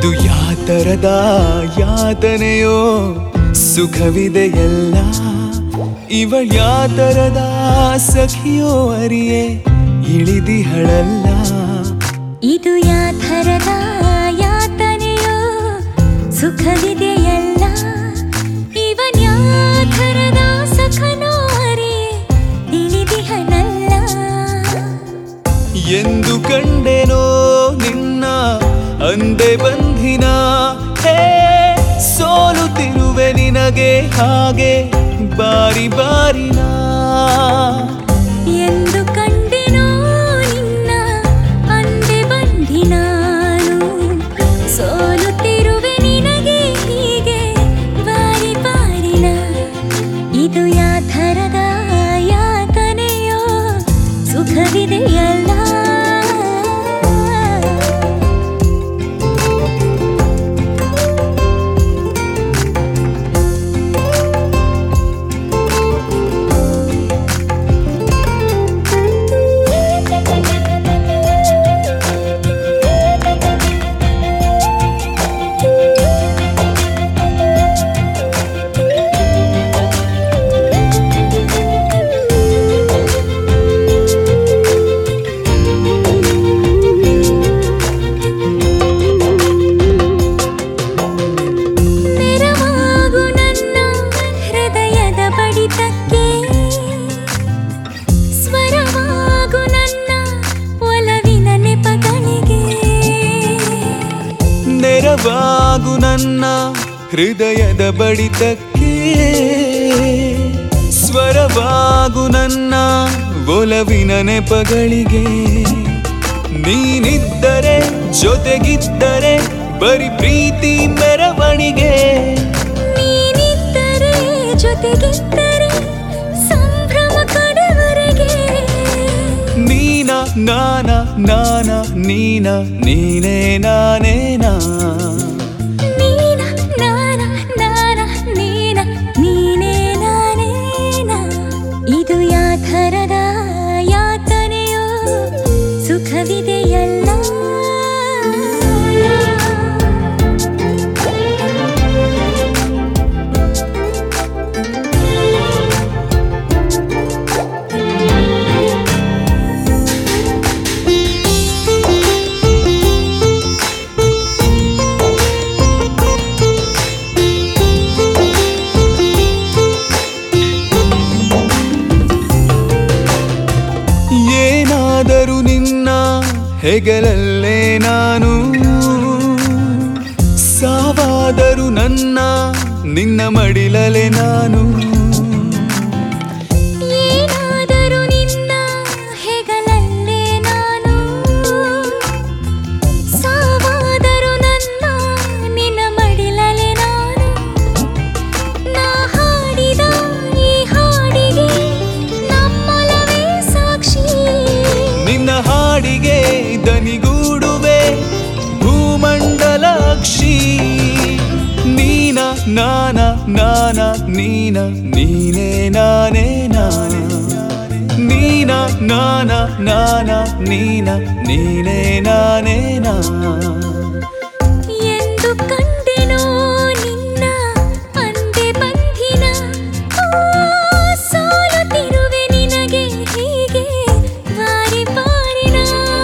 ಇದು ಯಾತರದ ಯಾತನೆಯೋ ಸುಖವಿದೆಯಲ್ಲ ಇವಳ ಯಾತರದ ಸಖಿಯೋ ಅರಿಯೇ ಇಳಿದಿಹಳಲ್ಲ ಇದು ಯಾಥರದ ಯಾತನೆಯೋ ಸುಖವಿದೆಯಲ್ಲ ಇವನ್ ಯಾಥರದ ಸಖನೋ ಅರೆ ತಿಳಿದಿಹನಲ್ಲ ಎಂದು ಕಂಡೆನೋ ನಿನ್ನ ಅಂದೆ ಬಂಧಿನ ಹೇ ಸೋಲುತ್ತಿರುವೆ ನಿನಗೆ ಹಾಗೆ ಬಾರಿ ಬಾರಿನ ಎಂದು ಕಂಡೆನೋ ನಿನ್ನ ಅಂದೆ ಬಂದಿ ನಾನು ಸೋಲುತ್ತಿರುವೆ ನಿನಗೆ ಹೀಗೆ ಬಾರಿ ಬಾರಿನ ಇದು ಯಾಥರದ ಯಾತನೆಯೋ ಸುಖವಿದೆಯಲ್ಲ ನೆರವಾಗು ನನ್ನ ಹೃದಯದ ಬಡಿತಕ್ಕೆ ಸ್ವರವಾಗು ನನ್ನ ಒಲವಿನ ನೆಪಗಳಿಗೆ ನೆರವಾಗು ನನ್ನ ಹೃದಯದ ಬಡಿತಕ್ಕೆ ಸ್ವರವಾಗು ನನ್ನ ಒಲವಿನ ನೆಪಗಳಿಗೆ ನೀನಿದ್ದರೆ ಜೊತೆಗಿದ್ದರೆ ಬರಿ ಪ್ರೀತಿ ಮೆರವಣಿಗೆ ನೀನಿದ್ದರೆ ಜೊತೆಗಿದ್ದರೆ ಸಂಭ್ರಮ ಕಡೆವರೆಗೆ ನೀನ ನಾನ ನಾನ ನೀನ ನೀನೇ ನಾನೇ ನಾ ನೀನ ನಾನ ನಾನ ನೀನ ನೀನೇ ನಾನೇನ ಇದು ಯಾಥರದ ಯಾತನೆಯೋ ಸುಖವಿದೆಯಲ್ಲ ಏನಾದರೂ ನಿನ್ನ ಹೆಗಲಲ್ಲೇ ನಾನು ಸಾವಾದರೂ ನನ್ನ ನಿನ್ನ ಮಡಿಲಲೆ ನಾನು ಏನಾದರೂ ನಿನ್ನ ಹೆಗಲಲ್ಲೇ ನಾನು ಸಾವಾದರೂ ನನ್ನ ನಿನ್ನ ಮಡಿಲಲೆ ನಾನು ನಾ ಹಾಡಿದ ಈ ಹಾಡಿಗೆ ನಮ್ಮೊಲವೇ ಸಾಕ್ಷಿ ನಿನ್ನ ಹಾಡಿಗೆ ದನಿಗೂಡುವೆ ಭೂಮಂಡಲಾಕ್ಷಿ ನೀನ ನಾನ ನಾನ ನೀನ ನೀನೇ ನಾನೇ ನಾ ನೀನ ನಾನ ನಾನ ನೀನ ನೀನೇ ನಾನೇ ನಾ ಎಂದು ಕಂಡೆನೋ ನಿನ್ನ ಅಂದೆ ಬಂಧಿನ ಓ, ಸೋಲುತ್ತಿರುವೆ ನಿನಗೆ ಹೀಗೆ ಬಾರಿ ಬಾರಿನ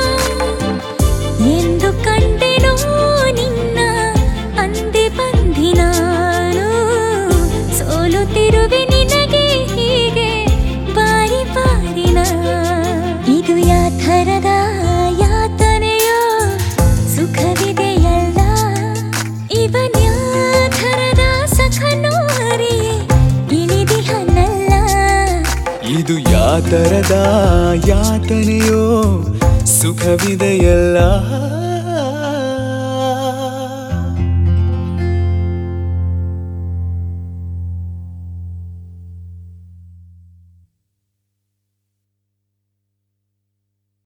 ಎಂದು ಕಂಡೆನೋ ನಿನ್ನ ಅಂದೆ ಬಂಧಿ ನಾನು ಸೋಲುತ್ತಿರುವೆ ನಿನಗೆ ಹೀಗೆ ಬಾರಿ ಬಾರಿನ ಇದು ಯಾಥರದ ಯಾತನೆಯೋ ಸುಖವಿದೆಯಲ್ಲ ಇವನ್ಯಾಥರದ ಸಖನೋ ಅರಿಯೇ ಇಳಿದಿಹನಲ್ಲ ಇದು ಯಾತರದ ಯಾತನೆಯೋ ಸುಖವಿದೆಯಲ್ಲ